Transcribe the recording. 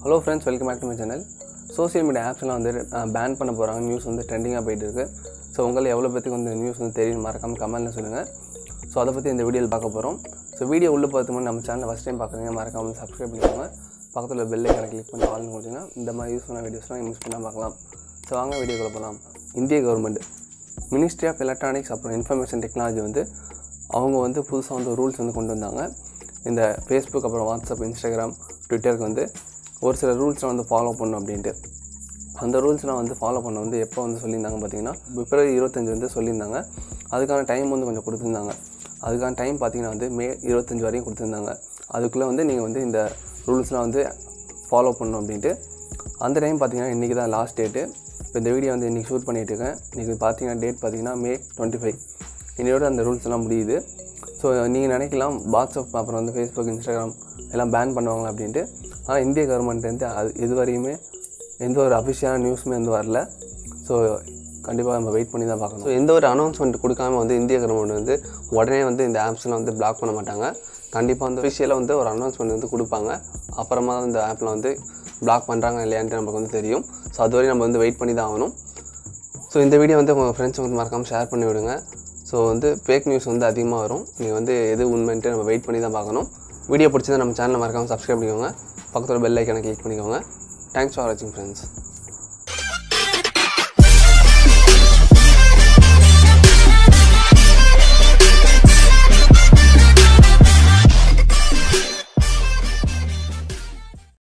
hello friends welcome back to my channel social media ஆப்ஸ்லாம் வந்து ban பண்ண போகிறாங்க நியூஸ் வந்து ட்ரெண்டிங்காக போயிட்டு இருக்கு ஸோ உங்களை எவ்வளோ பேத்துக்கு வந்து நியூஸ் வந்து தெரியும் மறக்காமல் கமெண்ட்டில் சொல்லுங்கள் ஸோ அதை பற்றி இந்த வீடியோவில் பார்க்க போகிறோம் ஸோ வீடியோ உள்ளே பார்த்து முன்னாடி நம்ம சேனலை ஃபஸ்ட் டைம் பார்க்குறீங்க மறக்காமல் சப்ஸ்கிரைப் பண்ணிக்கோங்க பக்கத்தில் பெல் ஐக்கனை கிளிக் பண்ணி ஆல்னு கொடுத்தீங்கன்னா இந்த மாதிரி யூஸ்ஃபுல்லான வீடியோஸ்லாம் மிஸ் பண்ணால் பார்க்கலாம் ஸோ வாங்க வீடியோக்குள்ள போகலாம் இந்திய கவர்மெண்ட் மினிஸ்ட்ரி ஆஃப் எலக்ட்ரானிக்ஸ் அப்புறம் இன்ஃபர்மேஷன் டெக்னாலஜி வந்து அவங்க வந்து புதுசாக வந்து ரூல்ஸ் வந்து கொண்டு வந்தாங்க இந்த ஃபேஸ்புக் அப்புறம் வாட்ஸ்அப் இன்ஸ்டாகிராம் ட்விட்டருக்கு வந்து ஒரு சில ரூல்ஸ்லாம் வந்து ஃபாலோ பண்ணும் அப்படின்ட்டு அந்த ரூல்ஸ்லாம் வந்து ஃபாலோ பண்ண வந்து எப்போ வந்து சொல்லியிருந்தாங்க பார்த்தீங்கன்னா பிப்ரவரி இருபத்தஞ்சு வந்து சொல்லியிருந்தாங்க அதுக்கான டைம் வந்து கொஞ்சம் கொடுத்துருந்தாங்க அதுக்கான டைம் பார்த்தீங்கன்னா வந்து மே இருபத்தஞ்சு வரையும் கொடுத்துருந்தாங்க அதுக்குள்ளே வந்து நீங்கள் வந்து இந்த ரூல்ஸ்லாம் வந்து ஃபாலோ பண்ணணும் அப்படின்ட்டு அந்த டைம் பார்த்தீங்கன்னா இன்றைக்கி தான் லாஸ்ட் டேட்டு இப்போ இந்த வீடியோ வந்து இன்றைக்கி ஷூட் பண்ணிகிட்டு இருக்கேன் இன்றைக்கி பார்த்தீங்கன்னா டேட் பார்த்தீங்கன்னா மே டுவெண்ட்டி ஃபைவ் இன்னையோட அந்த ரூல்ஸ் எல்லாம் முடியுது ஸோ நீங்கள் நினைக்கலாம் வாட்ஸ்அப் அப்புறம் வந்து ஃபேஸ்புக் இன்ஸ்டாகிராம் எல்லாம் பேன் பண்ணுவாங்க அப்படின்ட்டு ஆனால் இந்திய கவர்மெண்ட் வந்து அது இது வரையுமே எந்த ஒரு அஃபிஷியலான நியூஸுமே வந்து வரல ஸோ கண்டிப்பாக நம்ம வெயிட் பண்ணி தான் பார்க்கணும் ஸோ எந்த ஒரு அனௌன்ஸ்மெண்ட் கொடுக்காம வந்து இந்திய கவர்மெண்ட் வந்து உடனே வந்து இந்த ஆப்ஸ்லாம் வந்து பிளாக் பண்ண மாட்டாங்க கண்டிப்பாக வந்து அஃபிஷியலாக வந்து ஒரு அனௌன்ஸ்மெண்ட் வந்து கொடுப்பாங்க அப்புறமா தான் இந்த ஆப்பில் வந்து பிளாக் பண்ணுறாங்க இல்லையான்ட்டு நமக்கு வந்து தெரியும் ஸோ அது வரையும் நம்ம வந்து வெயிட் பண்ணி தான் ஆகணும் ஸோ இந்த வீடியோ வந்து உங்கள் ஃப்ரெண்ட்ஸ் வந்து மறக்காமல் ஷேர் பண்ணி விடுங்க ஸோ வந்து ஃபேக் நியூஸ் வந்து அதிகமாக வரும் நீங்கள் வந்து எது உண்மைன்ட்டு நம்ம வெயிட் பண்ணி தான் பார்க்கணும் வீடியோ பிடிச்சதை நம்ம சேனலை மறக்காமல் சப்ஸ்கிரைப் பண்ணிக்கோங்க பக்கத்தில் பெல் ஐக்கனை கிளிக் பண்ணிக்கோங்க தேங்க்ஸ் ஃபார் வாட்சிங் ஃப்ரெண்ட்ஸ்